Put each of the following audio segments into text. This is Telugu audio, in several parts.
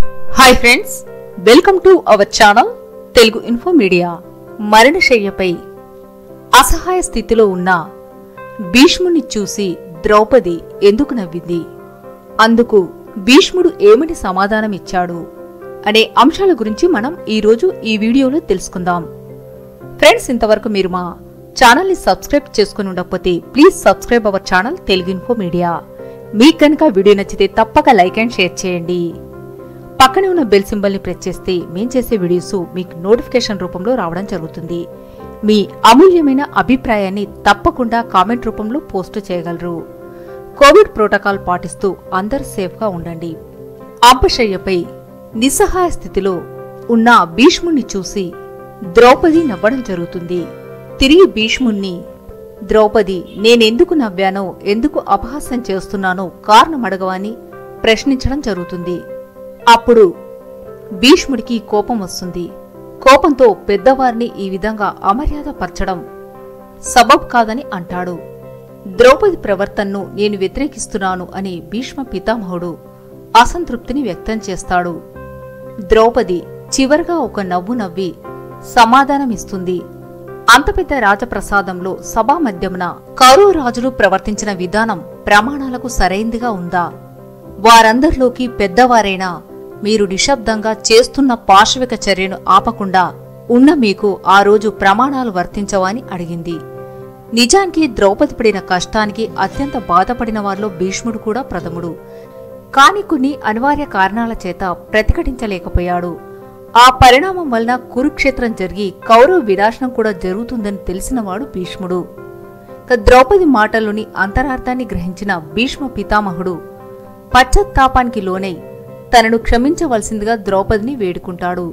hi friends welcome to our channel Telugu info media మరణశయ్యపై అసహాయ స్థితిలో ఉన్న భీష్ముని చూసి ద్రౌపది ఎందుకు నవ్వింది అందుకు భీష్ముడు ఏమని సమాధానమిచ్చాడు అనే అంశాల గురించి మనం ఈరోజు ఈ వీడియోలో తెలుసుకుందాం ఫ్రెండ్స్ ఇంతవరకు మీరు మా ఛానల్ని సబ్స్క్రైబ్ చేసుకుని ఉండకపోతే please subscribe our channel Telugu info media మీకు కనుక వీడియో నచ్చితే తప్పక లైక్ అండ్ షేర్ చేయండి పక్కనే ఉన్న బెల్ సింబల్ ని ప్రెస్ చేస్తే మేం చేసే వీడియోస్ మీకు నోటిఫికేషన్ రూపంలో రావడం జరుగుతుంది మీ అమూల్యమైన అభిప్రాయాన్ని తప్పకుండా కామెంట్ రూపంలో పోస్ట్ చేయగలరు కోవిడ్ ప్రోటోకాల్ పాటిస్తూ అందరూ సేఫ్గా ఉండండి అంపశయ్యపై నిస్సహాయ స్థితిలో ఉన్న భీష్ముణ్ణి చూసి ద్రౌపది నవ్వడం జరుగుతుంది తిరిగి భీష్ముణ్ణి ద్రౌపది నేనెందుకు నవ్వానో ఎందుకు అపహాస్యం చేస్తున్నానో కారణం అడగవని ప్రశ్నించడం జరుగుతుంది అప్పుడు భీష్ముడికి కోపం వస్తుంది కోపంతో పెద్దవారిని ఈ విధంగా అమర్యాద పరచడం సబబ్ కాదని అంటాడు ద్రౌపది ప్రవర్తనను నేను వ్యతిరేకిస్తున్నాను అని భీష్మ పితామహుడు అసంతృప్తిని వ్యక్తం చేస్తాడు ద్రౌపది చివరగా ఒక నవ్వు నవ్వి సమాధానమిస్తుంది అంత పెద్ద రాజప్రసాదంలో సభా మధ్యమున కౌరవ రాజులు ప్రవర్తించిన విధానం ప్రమాణాలకు సరైందిగా ఉందా వారందరిలోకి పెద్దవారైనా మీరు నిశ్శబ్దంగా చేస్తున్న పాశవిక చర్యను ఆపకుండా ఉన్న మీకు ఆ రోజు ప్రమాణాలు వర్తించవని అడిగింది నిజానికి ద్రౌపది పడిన కష్టానికి అత్యంత బాధపడిన వారిలో భీష్ముడు కూడా ప్రథముడు కాని కొన్ని అనివార్య కారణాల చేత ప్రతిఘటించలేకపోయాడు ఆ పరిణామం వలన కురుక్షేత్రం జరిగి కౌరవ వినాశనం కూడా జరుగుతుందని తెలిసినవాడు భీష్ముడు ఇక ద్రౌపది మాటల్లోని అంతరార్థాన్ని గ్రహించిన భీష్మ పితామహుడు పశ్చాత్తాపానికి లోనై తనను క్షమించవలసిందిగా ద్రౌపదిని వేడుకుంటాడు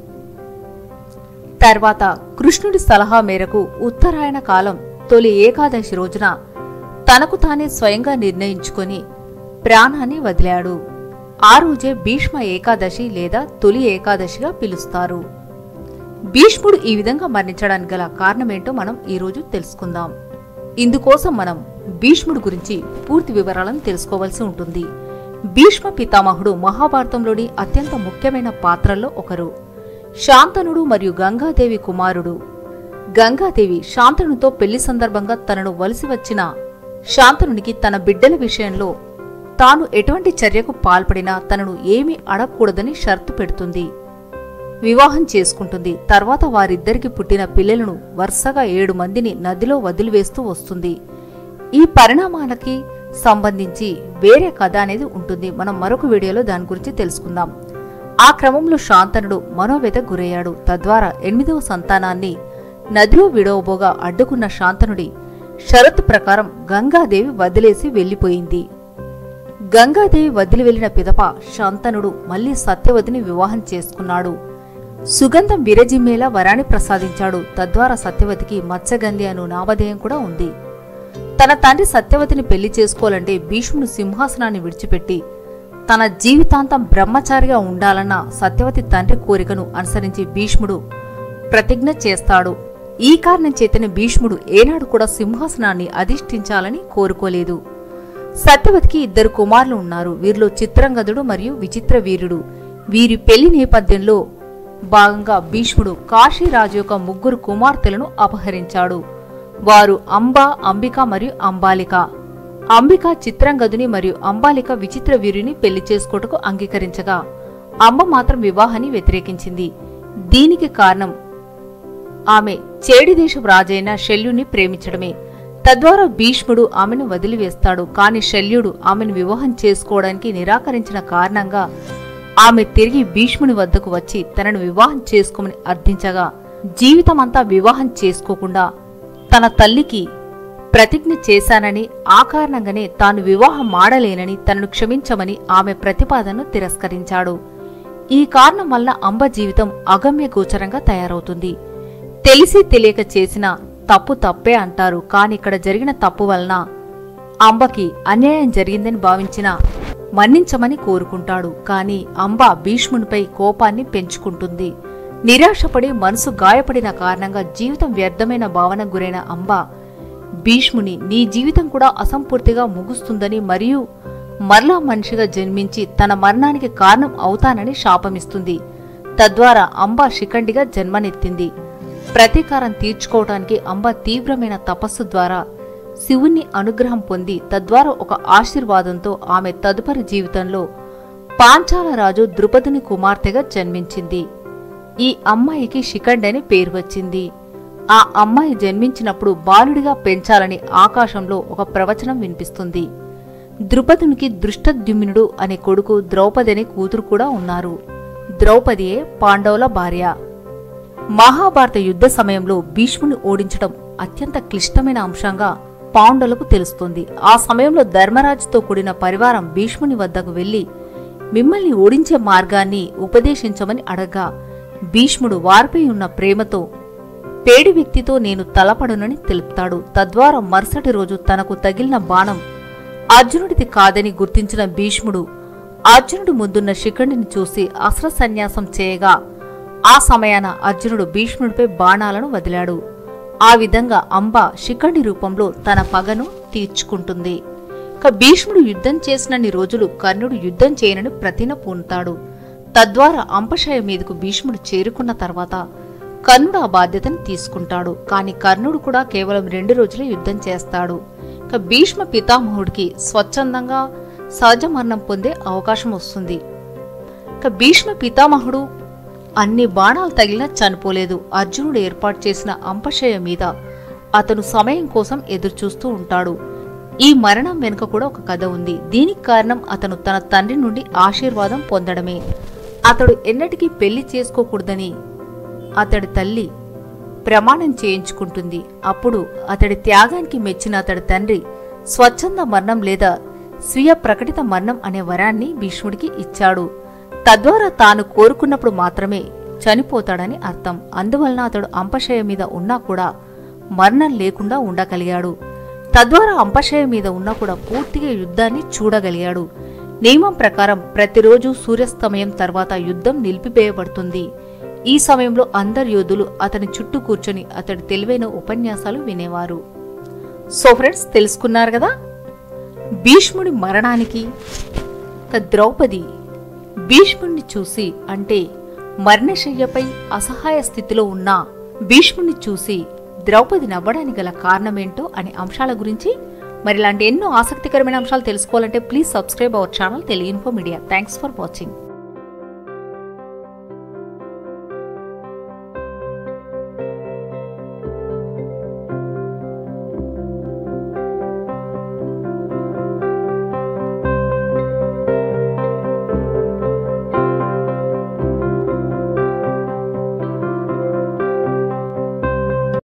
తర్వాత కృష్ణుడి సలహా మేరకు ఉత్తరాయణ కాలం తొలి ఏకాదశి రోజున తనకు తానే స్వయంగా నిర్ణయించుకొని ప్రాణాన్ని వదిలాడు ఆ రోజే భీష్మ ఏకాదశి లేదా తొలి ఏకాదశిగా పిలుస్తారు భీష్ముడు ఈ విధంగా మరణించడానికి గల కారణమేంటో మనం ఈరోజు తెలుసుకుందాం ఇందుకోసం మనం భీష్ముడు గురించి పూర్తి వివరాలను తెలుసుకోవాల్సి ఉంటుంది భీష్మ పితామహుడు మహాభారతంలోని అత్యంత ముఖ్యమైన పాత్రల్లో ఒకరు శాంతనుడు మరియు గంగాదేవి కుమారుడు గంగాదేవి శాంతనుతో పెళ్లి సందర్భంగా తనను వలసి వచ్చిన శాంతనునికి తన బిడ్డల విషయంలో తాను ఎటువంటి చర్యకు పాల్పడినా తనను ఏమీ అడగకూడదని షరతు పెడుతుంది వివాహం చేసుకుంటుంది తర్వాత వారిద్దరికి పుట్టిన పిల్లలను వరుసగా ఏడు మందిని నదిలో వదిలివేస్తూ వస్తుంది ఈ పరిణామాలకి సంబంధించి వేరే కథ అనేది ఉంటుంది మనం మరొక వీడియోలో దాని గురించి తెలుసుకుందాం ఆ క్రమంలో శాంతనుడు మనోవేద గురయ్యాడు తద్వారా ఎనిమిదవ సంతానాన్ని నదిలో విడవబోగా అడ్డుకున్న శాంతనుడి షరతు ప్రకారం గంగాదేవి వదిలేసి వెళ్లిపోయింది గంగాదేవి వదిలి వెళ్లిన పిదప శాంతనుడు మళ్లీ సత్యవతిని వివాహం చేసుకున్నాడు సుగంధం విరజిమ్మేలా వరాన్ని ప్రసాదించాడు తద్వారా సత్యవతికి మత్స్యగంధి అను నామధేయం కూడా ఉంది తన తండ్రి సత్యవతిని పెళ్లి చేసుకోవాలంటే భీష్ముడు సింహాసనాన్ని విడిచిపెట్టి తన జీవితాంతం బ్రహ్మచారిగా ఉండాలన్న సత్యవతి తండ్రి కోరికను అనుసరించి భీష్ముడు ప్రతిజ్ఞ చేస్తాడు ఈ కారణం చేతనే భీష్ముడు ఏనాడు కూడా సింహాసనాన్ని అధిష్ఠించాలని కోరుకోలేదు సత్యవతికి ఇద్దరు కుమారులు ఉన్నారు వీరిలో చిత్రంగదుడు మరియు విచిత్ర వీరుడు వీరి పెళ్లి నేపథ్యంలో భాగంగా భీష్ముడు కాశీరాజు యొక్క ముగ్గురు కుమార్తెలను అపహరించాడు వారు అంబ అంబిక మరియు అంబాలిక అంబిక చిత్రంగదుని మరియు అంబాలిక విచిత్ర వీరుని పెళ్లి చేసుకోటకు అంగీకరించగా అంబ మాత్రం వివాహాన్ని వ్యతిరేకించింది దీనికి కారణం ఆమె చేడి దేశపు రాజైన శల్యుని ప్రేమించడమే తద్వారా భీష్ముడు ఆమెను వదిలివేస్తాడు కాని శల్యుడు ఆమెను వివాహం చేసుకోవడానికి నిరాకరించిన కారణంగా ఆమె తిరిగి భీష్ముని వద్దకు వచ్చి తనను వివాహం చేసుకోమని అర్థించగా జీవితమంతా వివాహం చేసుకోకుండా తన తల్లికి ప్రతిజ్ఞ చేశానని ఆ కారణంగానే తాను వివాహం మాడలేనని తనను క్షమించమని ఆమె ప్రతిపాదనను తిరస్కరించాడు ఈ కారణం వల్ల అంబ జీవితం అగమ్య గోచరంగా తయారవుతుంది తెలిసి తెలియక చేసిన తప్పు తప్పే అంటారు కాని ఇక్కడ జరిగిన తప్పు వలన అంబకి అన్యాయం జరిగిందని భావించిన మన్నించమని కోరుకుంటాడు కాని అంబ భీష్మునిపై కోపాన్ని పెంచుకుంటుంది నిరాశపడి మనసు గాయపడిన కారణంగా జీవితం వ్యర్థమైన భావన గురైన అంబ భీష్ముని నీ జీవితం కూడా అసంపూర్తిగా ముగుస్తుందని మరియు మరలా మనిషిగా జన్మించి తన మరణానికి కారణం అవుతానని శాపమిస్తుంది తద్వారా అంబ శిఖండిగా జన్మనెత్తింది ప్రతీకారం తీర్చుకోవటానికి అంబ తీవ్రమైన తపస్సు ద్వారా శివుని అనుగ్రహం పొంది తద్వారా ఒక ఆశీర్వాదంతో ఆమె తదుపరి జీవితంలో పాంచాల రాజు ద్రుపదుని కుమార్తెగా జన్మించింది ఈ అమ్మాయికి శిఖండి అని పేరు వచ్చింది ఆ అమ్మాయి జన్మించినప్పుడు బాలుడిగా పెంచాలని ఆకాశంలో ఒక ప్రవచనం వినిపిస్తుంది ద్రుపదునికి దృష్టద్యుమ్నుడు అనే కొడుకు ద్రౌపది అనే కూతురు కూడా ఉన్నారు ద్రౌపదియే పాండవుల భార్య మహాభారత యుద్ధ సమయంలో భీష్ముని ఓడించడం అత్యంత క్లిష్టమైన అంశంగా పాండవులకు తెలుస్తుంది ఆ సమయంలో ధర్మరాజుతో కూడిన పరివారం భీష్ముని వద్దకు వెళ్లి మిమ్మల్ని ఓడించే మార్గాన్ని ఉపదేశించమని అడగ్గా భీష్ముడు వారిపై ఉన్న ప్రేమతో పేడి వ్యక్తితో నేను తలపడునని తెలుపుతాడు తద్వారా మరుసటి రోజు తనకు తగిలిన బాణం అర్జునుడిది కాదని గుర్తించిన భీష్ముడు అర్జునుడు ముందున్న శిఖండిని చూసి అస్త్ర సన్యాసం చేయగా ఆ సమయాన అర్జునుడు భీష్ముడిపై బాణాలను వదిలాడు ఆ విధంగా అంబ శిఖండి రూపంలో తన పగను తీర్చుకుంటుంది ఇక భీష్ముడు యుద్ధం చేసినన్ని రోజులు కర్ణుడు యుద్ధం చేయనని ప్రతిన పూనుతాడు తద్వారా అంపశయ మీదకు భీష్ముడు చేరుకున్న తర్వాత కర్ణుడు ఆ బాధ్యతను తీసుకుంటాడు కాని కర్ణుడు కూడా కేవలం రెండు రోజులే యుద్ధం చేస్తాడు ఇక భీష్మ పితామహుడికి స్వచ్ఛందంగా సహజ మరణం పొందే అవకాశం వస్తుంది ఇక భీష్మ పితామహుడు అన్ని బాణాలు తగిలినా చనిపోలేదు అర్జునుడు ఏర్పాటు చేసిన అంపశయ మీద అతను సమయం కోసం ఎదురుచూస్తూ ఉంటాడు ఈ మరణం వెనుక కూడా ఒక కథ ఉంది దీనికి కారణం అతను తన తండ్రి నుండి ఆశీర్వాదం పొందడమే అతడు ఎన్నటికీ పెళ్లి చేసుకోకూడదని అతడి తల్లి ప్రమాణం చేయించుకుంటుంది అప్పుడు అతడి త్యాగానికి మెచ్చిన అతడి తండ్రి స్వచ్ఛంద మరణం లేదా స్వీయ ప్రకటిత మరణం అనే వరాన్ని భీష్ముడికి ఇచ్చాడు తద్వారా తాను కోరుకున్నప్పుడు మాత్రమే చనిపోతాడని అర్థం అందువలన అతడు అంపశయ మీద ఉన్నా కూడా మరణం లేకుండా ఉండగలిగాడు తద్వారా అంపశయ మీద ఉన్నా కూడా పూర్తిగా యుద్ధాన్ని చూడగలిగాడు నియమం ప్రకారం ప్రతిరోజు సూర్యాస్తమయం తర్వాత యుద్ధం నిలిపివేయబడుతుంది ఈ సమయంలో అందరు యోధులు అతని చుట్టూ కూర్చొని అతడి తెలివైన ఉపన్యాసాలు వినేవారు సో ఫ్రెండ్స్ తెలుసుకున్నారు కదా భీష్ముడి మరణానికి ఒక ద్రౌపది భీష్ముణ్ణి చూసి అంటే మరణశయ్యపై అసహాయ స్థితిలో ఉన్న భీష్ముణ్ణి చూసి ద్రౌపది నవ్వడానికి గల కారణమేంటో అనే అంశాల గురించి మరి ఇలాంటి ఎన్నో ఆసక్తికరమైన అంశాలు తెలుసుకోవాలంటే please subscribe our channel Telugu info media thanks for watching